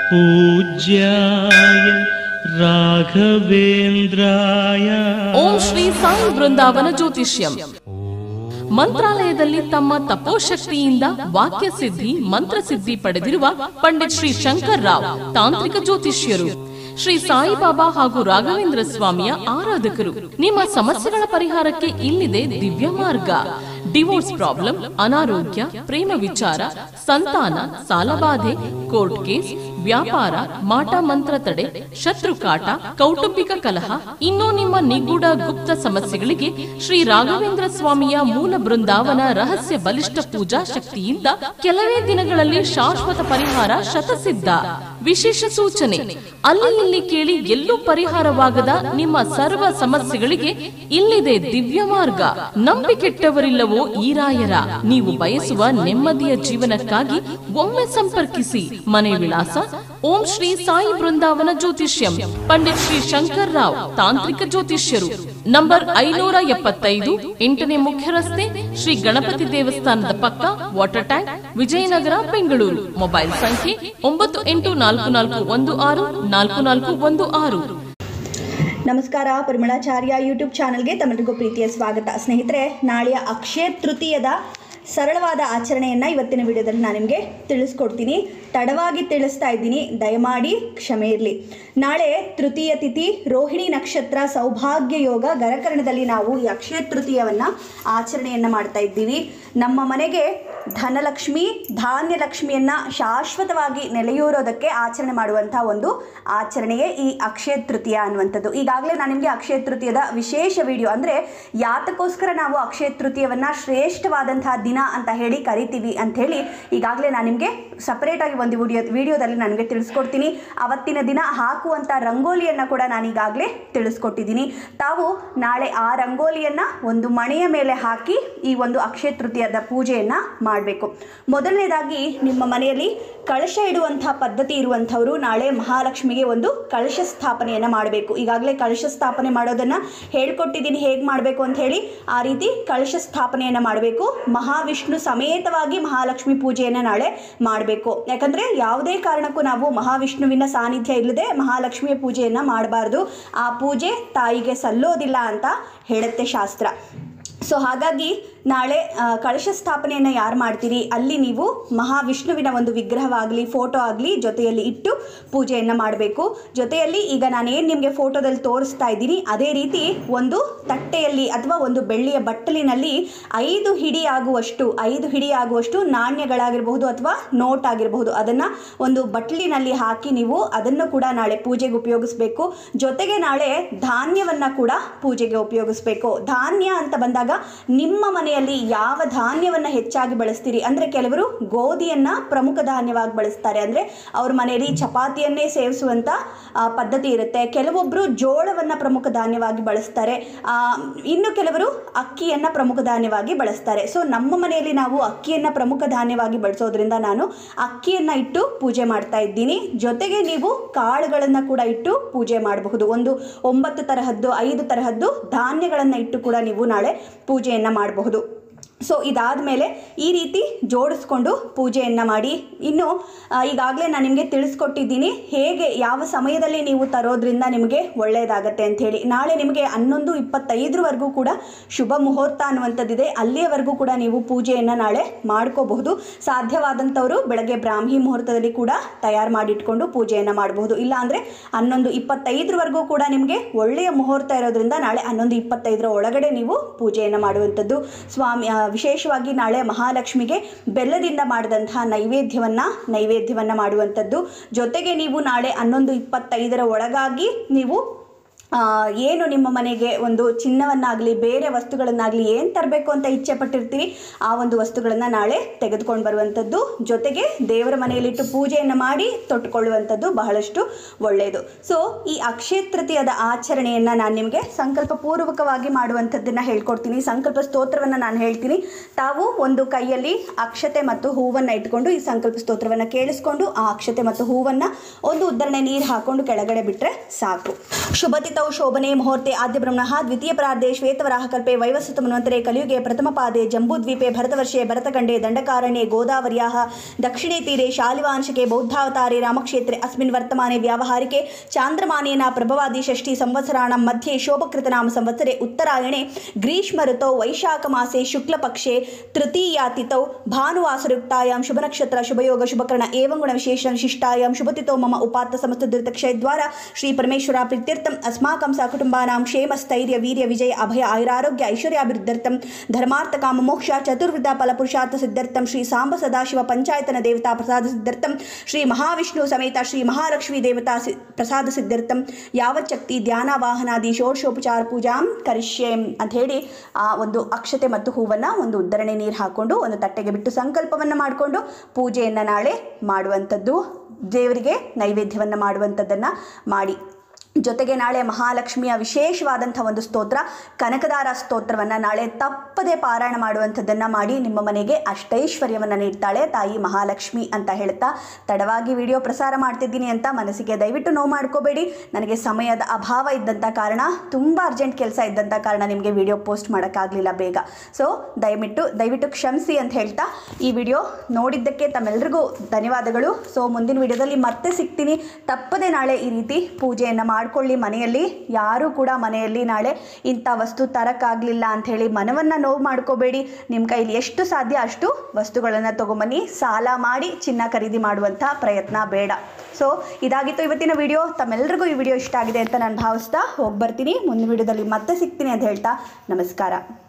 पूज्याय राघवेन्द्राय ಓಂ ಶ್ರೀ ಸಾಯಿ ಬೃಂದಾವನ ಜ್ಯೋತಿಷ್ಯಂ ಮಂತ್ರಾಲಯದಲ್ಲಿ ತಮ್ಮ ತಪೋಶಕ್ತಿಯಿಂದ ವಾಕ್ಯ ಸಿದ್ಧಿ ಮಂತ್ರಸಿದ್ಧಿ ಪಡೆದಿರುವ ಪಂಡಿತ್ ಶ್ರೀ ಶಂಕರ್ ರಾವ್ ತಾಂತ್ರಿಕ ಜ್ಯೋತಿಷ್ಯರು ಶ್ರೀ ಸಾಯಿಬಾಬಾ ಹಾಗೂ ರಾಘವೇಂದ್ರ ಸ್ವಾಮಿಯ ಆರಾಧಕರು ನಿಮ್ಮ ಸಮಸ್ಯೆಗಳ ಪರಿಹಾರಕ್ಕೆ ಇಲ್ಲಿದೆ ದಿವ್ಯ ಮಾರ್ಗ ಡಿವೋರ್ಸ್ ಪ್ರಾಬ್ಲಮ್ ಅನಾರೋಗ್ಯ ಪ್ರೇಮ ವಿಚಾರ ಸಂತಾನ ಸಾಲಬಾಧೆ ಕೋರ್ಟ್ ಕೇಸ್ ವ್ಯಾಪಾರ ಮಾಟ ಮಂತ್ರ ತಡೆ ಶತ್ರು ಕಾಟ ಕೌಟುಂಬಿಕ ಕಲಹ ಇನ್ನೂ ನಿಮ್ಮ ನಿಗೂಢ ಗುಪ್ತ ಸಮಸ್ಯೆಗಳಿಗೆ ಶ್ರೀ ರಾಘವೇಂದ್ರ ಸ್ವಾಮಿಯ ಮೂಲ ಬೃಂದಾವನ ರಹಸ್ಯ ಬಲಿಷ್ಠ ಪೂಜಾ ಶಕ್ತಿಯಿಂದ ಕೆಲವೇ ದಿನಗಳಲ್ಲಿ ಶಾಶ್ವತ ಪರಿಹಾರ ಶತಸಿದ್ಧ ವಿಶೇಷ ಸೂಚನೆ ಅಲ್ಲಿ ಇಲ್ಲಿ ಕೇಳಿ ಎಲ್ಲೂ ಪರಿಹಾರವಾಗದ ನಿಮ್ಮ ಸರ್ವ ಸಮಸ್ಯೆಗಳಿಗೆ ಇಲ್ಲಿದೆ ದಿವ್ಯ ಮಾರ್ಗ ನಂಬಿಕೆಟ್ಟವರಿಲ್ಲವೋ ಈ ರಾಯರ ನೀವು ಬಯಸುವ ನೆಮ್ಮದಿಯ ಜೀವನಕ್ಕಾಗಿ ಒಮ್ಮೆ ಸಂಪರ್ಕಿಸಿ ಮನೆ ವಿಳಾಸ ಓಂ ಶ್ರೀ ಸಾಯಿ ಬೃಂದಾವನ ಜ್ಯೋತಿಷ್ಯಂ ಪಂಡಿತ್ ಶ್ರೀ ಶಂಕರ್ ರಾವ್ ತಾಂತ್ರಿಕ ಜ್ಯೋತಿಷ್ಯರು ನಂಬರ್ ಐನೂರ ಎಪ್ಪತ್ತೈದು ಎಂಟನೇ ಮುಖ್ಯ ರಸ್ತೆ ಶ್ರೀ ಗಣಪತಿ ದೇವಸ್ಥಾನದ ಪಕ್ಕ water tank Vijayanagar Bengaluru mobile ಸಂಖ್ಯೆ ಒಂಬತ್ತು ಎಂಟು ನಾಲ್ಕು ನಾಲ್ಕು ಒಂದು ಆರು ನಾಲ್ಕು ನಾಲ್ಕು ಒಂದು ಆರು ನಮಸ್ಕಾರ ಪರಿಮಳಾಚಾರ್ಯ ಯೂಟ್ಯೂಬ್ ಚಾನಲ್ಗೆ ತಮ್ಮೆಲ್ಲರಿಗೂ ಪ್ರೀತಿಯ ಸ್ವಾಗತ ಸ್ನೇಹಿತರೆ ನಾಳೆಯ ಅಕ್ಷಯ ತೃತೀಯದ ಸರಳವಾದ ಆಚರಣೆಯನ್ನು ಇವತ್ತಿನ ವಿಡಿಯೋದಲ್ಲಿ ನಾನು ನಿಮಗೆ ತಿಳಿಸ್ಕೊಡ್ತೀನಿ ತಡವಾಗಿ ತಿಳಿಸ್ತಾ ಇದ್ದೀನಿ ದಯಮಾಡಿ ಕ್ಷಮೆ ಇರಲಿ ನಾಳೆ ತೃತೀಯ ತಿಥಿ ರೋಹಿಣಿ ನಕ್ಷತ್ರ ಸೌಭಾಗ್ಯ ಯೋಗ ಗರಕರಣದಲ್ಲಿ ನಾವು ಈ ಅಕ್ಷಯ ತೃತೀಯವನ್ನು ಆಚರಣೆಯನ್ನು ಮಾಡ್ತಾ ಇದ್ದೀವಿ ನಮ್ಮ ಮನೆಗೆ ಧನಲಕ್ಷ್ಮಿ ಧಾನ್ಯ ಲಕ್ಷ್ಮಿಯನ್ನು ಶಾಶ್ವತವಾಗಿ ನೆಲೆಯೂರೋದಕ್ಕೆ ಆಚರಣೆ ಮಾಡುವಂಥ ಒಂದು ಆಚರಣೆಯೇ ಈ ಅಕ್ಷಯ ತೃತೀಯ ಅನ್ನುವಂಥದ್ದು ಈಗಾಗಲೇ ನಾನು ನಿಮಗೆ ಅಕ್ಷಯ ತೃತೀಯದ ವಿಶೇಷ ವಿಡಿಯೋ ಅಂದರೆ ಯಾತಕ್ಕೋಸ್ಕರ ನಾವು ಅಕ್ಷಯ ತೃತೀಯವನ್ನು ಶ್ರೇಷ್ಠವಾದಂತಹ ದಿನ ಅಂತ ಹೇಳಿ ಕರಿತೀವಿ ಅಂತ ಹೇಳಿ ಈಗಾಗಲೇ ನಾನು ನಿಮಗೆ ಸಪರೇಟಾಗಿ ಒಂದು ವಿಡಿಯೋ ವಿಡಿಯೋದಲ್ಲಿ ನನಗೆ ತಿಳಿಸ್ಕೊಡ್ತೀನಿ ಅವತ್ತಿನ ದಿನ ಹಾಕುವಂಥ ರಂಗೋಲಿಯನ್ನು ಕೂಡ ನಾನು ಈಗಾಗಲೇ ತಿಳಿಸ್ಕೊಟ್ಟಿದ್ದೀನಿ ತಾವು ನಾಳೆ ಆ ರಂಗೋಲಿಯನ್ನು ಒಂದು ಮಣೆಯ ಮೇಲೆ ಹಾಕಿ ಈ ಒಂದು ಅಕ್ಷಯ ತೃತೀಯದ ಪೂಜೆಯನ್ನು ಮಾಡಬೇಕು ಮೊದಲನೇದಾಗಿ ನಿಮ್ಮ ಮನೆಯಲ್ಲಿ ಕಳಶ ಇಡುವಂಥ ಪದ್ಧತಿ ಇರುವಂಥವರು ನಾಳೆ ಮಹಾಲಕ್ಷ್ಮಿಗೆ ಒಂದು ಕಳಶ ಸ್ಥಾಪನೆಯನ್ನು ಮಾಡಬೇಕು ಈಗಾಗಲೇ ಕಳಶ ಸ್ಥಾಪನೆ ಮಾಡೋದನ್ನು ಹೇಳ್ಕೊಟ್ಟಿದ್ದೀನಿ ಹೇಗೆ ಮಾಡಬೇಕು ಅಂತ ಹೇಳಿ ಆ ರೀತಿ ಕಳಶ ಸ್ಥಾಪನೆಯನ್ನು ಮಾಡಬೇಕು ಮಹಾವಿಷ್ಣು ಸಮೇತವಾಗಿ ಮಹಾಲಕ್ಷ್ಮಿ ಪೂಜೆಯನ್ನು ನಾಳೆ ಮಾಡಬೇಕು ಯಾಕಂದರೆ ಯಾವುದೇ ಕಾರಣಕ್ಕೂ ನಾವು ಮಹಾವಿಷ್ಣುವಿನ ಸಾನ್ನಿಧ್ಯ ಇಲ್ಲದೆ ಮಹಾಲಕ್ಷ್ಮಿಯ ಪೂಜೆಯನ್ನು ಮಾಡಬಾರ್ದು ಆ ಪೂಜೆ ತಾಯಿಗೆ ಸಲ್ಲೋದಿಲ್ಲ ಅಂತ ಹೇಳುತ್ತೆ ಶಾಸ್ತ್ರ ಸೊ ಹಾಗಾಗಿ ನಾಳೆ ಆ, ಕಳಶ ಸ್ಥಾಪನೆಯನ್ನು ಯಾರು ಮಾಡ್ತೀರಿ ಅಲ್ಲಿ ನೀವು ಮಹಾವಿಷ್ಣುವಿನ ಒಂದು ವಿಗ್ರಹವಾಗಲಿ ಫೋಟೋ ಆಗಲಿ ಜೊತೆಯಲ್ಲಿ ಇಟ್ಟು ಪೂಜೆಯನ್ನು ಮಾಡಬೇಕು ಜೊತೆಯಲ್ಲಿ ಈಗ ನಾನೇನು ನಿಮಗೆ ಫೋಟೋದಲ್ಲಿ ತೋರಿಸ್ತಾ ಇದ್ದೀನಿ ಅದೇ ರೀತಿ ಒಂದು ತಟ್ಟೆಯಲ್ಲಿ ಅಥವಾ ಒಂದು ಬೆಳ್ಳಿಯ ಬಟ್ಟಲಿನಲ್ಲಿ ಐದು ಹಿಡಿ ಆಗುವಷ್ಟು ಐದು ಹಿಡಿ ಆಗುವಷ್ಟು ನಾಣ್ಯಗಳಾಗಿರಬಹುದು ಅಥವಾ ನೋಟ್ ಆಗಿರಬಹುದು ಅದನ್ನು ಒಂದು ಬಟ್ಲಿನಲ್ಲಿ ಹಾಕಿ ನೀವು ಅದನ್ನು ಕೂಡ ನಾಳೆ ಪೂಜೆಗೆ ಉಪಯೋಗಿಸ್ಬೇಕು ಜೊತೆಗೆ ನಾಳೆ ಧಾನ್ಯವನ್ನು ಕೂಡ ಪೂಜೆಗೆ ಉಪಯೋಗಿಸ್ಬೇಕು ಧಾನ್ಯ ಅಂತ ಬಂದಾಗ ನಿಮ್ಮ ಮನೆಯಲ್ಲಿ ಯಾವ ಧಾನ್ಯವನ್ನು ಹೆಚ್ಚಾಗಿ ಬಳಸ್ತೀರಿ ಅಂದರೆ ಕೆಲವರು ಗೋಧಿಯನ್ನು ಪ್ರಮುಖ ಧಾನ್ಯವಾಗಿ ಬಳಸ್ತಾರೆ ಅಂದರೆ ಅವ್ರ ಮನೆಯಲ್ಲಿ ಚಪಾತಿಯನ್ನೇ ಸೇವಿಸುವಂಥ ಆ, ಪದ್ಧತಿ ಇರುತ್ತೆ ಕೆಲವೊಬ್ಬರು ಜೋಳವನ್ನು ಪ್ರಮುಖ ಧಾನ್ಯವಾಗಿ ಬಳಸ್ತಾರೆ ಆ, ಇನ್ನು ಕೆಲವರು ಅಕ್ಕಿಯನ್ನು ಪ್ರಮುಖ ಧಾನ್ಯವಾಗಿ ಬಳಸ್ತಾರೆ ಸೊ ನಮ್ಮ ಮನೆಯಲ್ಲಿ ನಾವು ಅಕ್ಕಿಯನ್ನು ಪ್ರಮುಖ ಧಾನ್ಯವಾಗಿ ಬಳಸೋದ್ರಿಂದ ನಾನು ಅಕ್ಕಿಯನ್ನು ಇಟ್ಟು ಪೂಜೆ ಮಾಡ್ತಾ ಇದ್ದೀನಿ ಜೊತೆಗೆ ನೀವು ಕಾಳುಗಳನ್ನು ಕೂಡ ಇಟ್ಟು ಪೂಜೆ ಮಾಡಬಹುದು ಒಂದು ಒಂಬತ್ತು ತರಹದ್ದು ಐದು ತರಹದ್ದು ಧಾನ್ಯಗಳನ್ನು ಇಟ್ಟು ಕೂಡ ನೀವು ನಾಳೆ ಪೂಜೆಯನ್ನು ಮಾಡಬಹುದು ಸೊ ಇದಾದ ಮೇಲೆ ಈ ರೀತಿ ಜೋಡಿಸ್ಕೊಂಡು ಪೂಜೆಯನ್ನು ಮಾಡಿ ಇನ್ನು ಈಗಾಗಲೇ ನಾನು ನಿಮಗೆ ತಿಳಿಸ್ಕೊಟ್ಟಿದ್ದೀನಿ ಹೇಗೆ ಯಾವ ಸಮಯದಲ್ಲಿ ನೀವು ತರೋದ್ರಿಂದ ನಿಮಗೆ ಒಳ್ಳೆಯದಾಗತ್ತೆ ಅಂಥೇಳಿ ನಾಳೆ ನಿಮಗೆ ಹನ್ನೊಂದು ಇಪ್ಪತ್ತೈದರವರೆಗೂ ಕೂಡ ಶುಭ ಮುಹೂರ್ತ ಅನ್ನುವಂಥದ್ದಿದೆ ಅಲ್ಲಿಯವರೆಗೂ ಕೂಡ ನೀವು ಪೂಜೆಯನ್ನು ನಾಳೆ ಮಾಡ್ಕೋಬಹುದು ಸಾಧ್ಯವಾದಂಥವರು ಬೆಳಗ್ಗೆ ಬ್ರಾಹ್ಮಿ ಮುಹೂರ್ತದಲ್ಲಿ ಕೂಡ ತಯಾರು ಮಾಡಿಟ್ಕೊಂಡು ಪೂಜೆಯನ್ನು ಮಾಡಬಹುದು ಇಲ್ಲ ಅಂದರೆ ಹನ್ನೊಂದು ಇಪ್ಪತ್ತೈದರವರೆಗೂ ಕೂಡ ನಿಮಗೆ ಒಳ್ಳೆಯ ಮುಹೂರ್ತ ಇರೋದ್ರಿಂದ ನಾಳೆ ಹನ್ನೊಂದು ಇಪ್ಪತ್ತೈದರ ಒಳಗಡೆ ನೀವು ಪೂಜೆಯನ್ನು ಮಾಡುವಂಥದ್ದು ಸ್ವಾಮಿ ಆ, ವಿಶೇಷವಾಗಿ ನಾಳೆ ಮಹಾಲಕ್ಷ್ಮಿಗೆ ಬೆಲ್ಲದಿಂದ ಮಾಡಿದಂತಹ ನೈವೇದ್ಯವನ್ನು ನೈವೇದ್ಯವನ್ನು ಮಾಡುವಂಥದ್ದು ಜೊತೆಗೆ ನೀವು ನಾಳೆ ಹನ್ನೊಂದು ಇಪ್ಪತ್ತೈದರ ಒಳಗಾಗಿ ನೀವು ಆ, ಏನು ನಿಮ್ಮ ಮನೆಗೆ ಒಂದು ಚಿನ್ನವನ್ನಾಗಲಿ ಬೇರೆ ವಸ್ತುಗಳನ್ನಾಗಲಿ ಏನು ತರಬೇಕು ಅಂತ ಇಚ್ಛೆ ಪಟ್ಟಿರ್ತೀರಿ ಆ ಒಂದು ವಸ್ತುಗಳನ್ನು ನಾಳೆ ತೆಗೆದುಕೊಂಡು ಬರುವಂಥದ್ದು ಜೊತೆಗೆ ದೇವರ ಮನೆಯಲ್ಲಿಟ್ಟು ಪೂಜೆಯನ್ನು ಮಾಡಿ ತೊಟ್ಟುಕೊಳ್ಳುವಂಥದ್ದು ಬಹಳಷ್ಟು ಒಳ್ಳೆಯದು ಸೊ ಈ ಅಕ್ಷಯ ತೃತೀಯದ ಆಚರಣೆಯನ್ನು ನಾನು ನಿಮಗೆ ಸಂಕಲ್ಪ ಪೂರ್ವಕವಾಗಿ ಮಾಡುವಂಥದ್ದನ್ನು ಹೇಳ್ಕೊಡ್ತೀನಿ ಸಂಕಲ್ಪ ಸ್ತೋತ್ರವನ್ನು ನಾನು ಹೇಳ್ತೀನಿ ತಾವು ಒಂದು ಕೈಯಲ್ಲಿ ಅಕ್ಷತೆ ಮತ್ತು ಹೂವನ್ನು ಇಟ್ಕೊಂಡು ಈ ಸಂಕಲ್ಪ ಸ್ತೋತ್ರವನ್ನು ಕೇಳಿಸ್ಕೊಂಡು ಆ ಅಕ್ಷತೆ ಮತ್ತು ಹೂವನ್ನು ಒಂದು ಉದ್ದರಣೆ ನೀರು ಹಾಕೊಂಡು ಕೆಳಗಡೆ ಬಿಟ್ಟರೆ ಸಾಕು ಶುಭತಿತ ಋತೌ ಶೋಭನೆ ಮುಹೂರ್ತೆ ಆದ್ಯ ಬ್ರಹ್ಮಣಃ ದ್ವಿತೀಯ ಪ್ರಾರ್ಧೆ ಶ್ವೇತವರಾಹ ಕಲ್ಪೆ ವೈವಸ್ವತ ಮನ್ವಂತರೆ ಕಲಿಯುಗೆ ಪ್ರಥಮ ಪಾದೆ ಜಂಬೂದ್ವೀಪೆ ಭರತವರ್ಷೆ ಭರತಖಂಡೆ ದಂಡಕಾರಣ್ಯೆ ಗೋದಾವರ್ಯಾಹ ದಕ್ಷಿಣೆ ತೀರೆ ಶಾಲಿವಾಂಶಕೆ ಬೌದ್ಧಾವತಾರೆ ರಾಮಕ್ಷೇತ್ರೆ ಅಸ್ಮಿನ್ ವರ್ತಮಾನೆ ವ್ಯಾವಹಾರಿಕೆ ಚಾಂದ್ರಮಾನೇನ ಪ್ರಭವಾದಿ ಷಷ್ಠಿ ಸಂವತ್ಸರಾಣಂ ಮಧ್ಯೆ ಶೋಭಕೃತನಾಮ ಸಂವತ್ಸರೆ ಉತ್ತರಾಯಣೆ ಗ್ರೀಷ್ಮ ಋತೌ ವೈಶಾಖ ಮಾಸೆ ಶುಕ್ಲಪಕ್ಷೆ ತೃತೀಯಾತಿಥೌ ಭಾನುವಾಸರುಕ್ತಾಯಾಂ ಶುಭನಕ್ಷತ್ರ ಶುಭಯೋಗ ಶುಭಕರಣ ಏವಂ ಗುಣ ವಿಶೇಷ ವಿಶಿಷ್ಟಾಯಾಂ ಶುಭತಿಥೋ ಮಮ ಉಪಾತ್ತ ಸಮಸ್ತ ದುರಿತಕ್ಷಯದ್ವಾರ ಶ್ರೀ ಪರಮೇಶ್ವರ ಪ್ರೀತ್ಯರ್ಥಂ ಅಸ್ಮಾಕಂ ಸಕುಟುಂಬಾನಾಂ ಕ್ಷೇಮ ಸ್ಥೈರ್ಯ ವೀರ್ಯ ವಿಜಯ ಅಭಯ ಐರಾರೋಗ್ಯ ಐಶ್ವರ್ಯಾಭಿವೃದ್ಧರ್ಥಂ ಧರ್ಮಾರ್ಥ ಕಾಮ ಮೋಕ್ಷ ಚತುರ್ವಿಧ ಫಲಪುರುಷಾರ್ಥ ಸಿದ್ಧರ್ಥಂ ಶ್ರೀ ಸಾಂಬ ಸದಾಶಿವ ಪಂಚಾಯತನ ದೇವತಾ ಪ್ರಸಾದ ಸಿದ್ಧರ್ಥಂ ಶ್ರೀ ಮಹಾವಿಷ್ಣು ಸಮೇತ ಶ್ರೀ ಮಹಾಲಕ್ಷ್ಮೀ ದೇವತಾ ಸಿ ಪ್ರಸಾದ ಸಿದ್ಧರ್ಥಂ ಯಾವಚ್ಚಕ್ತಿ ಧ್ಯಾನ ವಾಹನಾದಿ ಷೋಡಶೋಪಚಾರ ಪೂಜಾಂ ಕರಿಷ್ಯೆ ಅಂತ ಹೇಳಿ ಆ ಒಂದು ಅಕ್ಷತೆ ಮತ್ತು ಹೂವನ್ನು ಒಂದು ಉದ್ದರಣೆ ನೀರು ಹಾಕ್ಕೊಂಡು ಒಂದು ತಟ್ಟೆಗೆ ಬಿಟ್ಟು ಸಂಕಲ್ಪವನ್ನು ಮಾಡಿಕೊಂಡು ಪೂಜೆಯನ್ನು ನಾಳೆ ಮಾಡುವಂಥದ್ದು ದೇವರಿಗೆ ನೈವೇದ್ಯವನ್ನು ಮಾಡುವಂಥದ್ದನ್ನು ಮಾಡಿ ಜೊತೆಗೆ ನಾಳೆ ಮಹಾಲಕ್ಷ್ಮಿಯ ವಿಶೇಷವಾದಂಥ ಒಂದು ಸ್ತೋತ್ರ ಕನಕದಾರ ಸ್ತೋತ್ರವನ್ನು ನಾಳೆ ತಪ್ಪದೆ ಪಾರಾಯಣ ಮಾಡುವಂಥದ್ದನ್ನು ಮಾಡಿ ನಿಮ್ಮ ಮನೆಗೆ ಅಷ್ಟೈಶ್ವರ್ಯವನ್ನು ನೀಡ್ತಾಳೆ ತಾಯಿ ಮಹಾಲಕ್ಷ್ಮಿ ಅಂತ ಹೇಳ್ತಾ ತಡವಾಗಿ ವಿಡಿಯೋ ಪ್ರಸಾರ ಮಾಡ್ತಿದ್ದೀನಿ ಅಂತ ಮನಸ್ಸಿಗೆ ದಯವಿಟ್ಟು ನೋವು ಮಾಡ್ಕೋಬೇಡಿ ನನಗೆ ಸಮಯದ ಅಭಾವ ಇದ್ದಂಥ ಕಾರಣ ತುಂಬ ಅರ್ಜೆಂಟ್ ಕೆಲಸ ಇದ್ದಂಥ ಕಾರಣ ನಿಮಗೆ ವಿಡಿಯೋ ಪೋಸ್ಟ್ ಮಾಡೋಕ್ಕಾಗಲಿಲ್ಲ ಬೇಗ ಸೊ ದಯವಿಟ್ಟು ದಯವಿಟ್ಟು ಕ್ಷಮಿಸಿ ಅಂತ ಹೇಳ್ತಾ ಈ ವಿಡಿಯೋ ನೋಡಿದ್ದಕ್ಕೆ ತಮ್ಮೆಲ್ಲರಿಗೂ ಧನ್ಯವಾದಗಳು ಸೊ ಮುಂದಿನ ವಿಡಿಯೋದಲ್ಲಿ ಮತ್ತೆ ಸಿಗ್ತೀನಿ ತಪ್ಪದೆ ನಾಳೆ ಈ ರೀತಿ ಪೂಜೆಯನ್ನು ಮಾಡ್ಕೊಳ್ಳಿ ಮನೆಯಲ್ಲಿ ಯಾರೂ ಕೂಡ ಮನೆಯಲ್ಲಿ ನಾಳೆ ಇಂಥ ವಸ್ತು ತರಕ್ಕಾಗಲಿಲ್ಲ ಅಂಥೇಳಿ ಮನವನ್ನು ನೋವು ಮಾಡ್ಕೋಬೇಡಿ ನಿಮ್ಮ ಕೈಲಿ ಎಷ್ಟು ಸಾಧ್ಯ ಅಷ್ಟು ವಸ್ತುಗಳನ್ನು ತೊಗೊಂಬನ್ನಿ ಸಾಲ ಮಾಡಿ ಚಿನ್ನ ಖರೀದಿ ಮಾಡುವಂಥ ಪ್ರಯತ್ನ ಬೇಡ ಸೊ ಇದಾಗಿತ್ತು ಇವತ್ತಿನ ವಿಡಿಯೋ ತಮ್ಮೆಲ್ಲರಿಗೂ ಈ ವಿಡಿಯೋ ಇಷ್ಟ ಆಗಿದೆ ಅಂತ ನಾನು ಭಾವಿಸ್ತಾ ಹೋಗಿ ಬರ್ತೀನಿ ಮುಂದಿನ ವಿಡಿಯೋದಲ್ಲಿ ಮತ್ತೆ ಸಿಗ್ತೀನಿ ಅಂತ ಹೇಳ್ತಾ ನಮಸ್ಕಾರ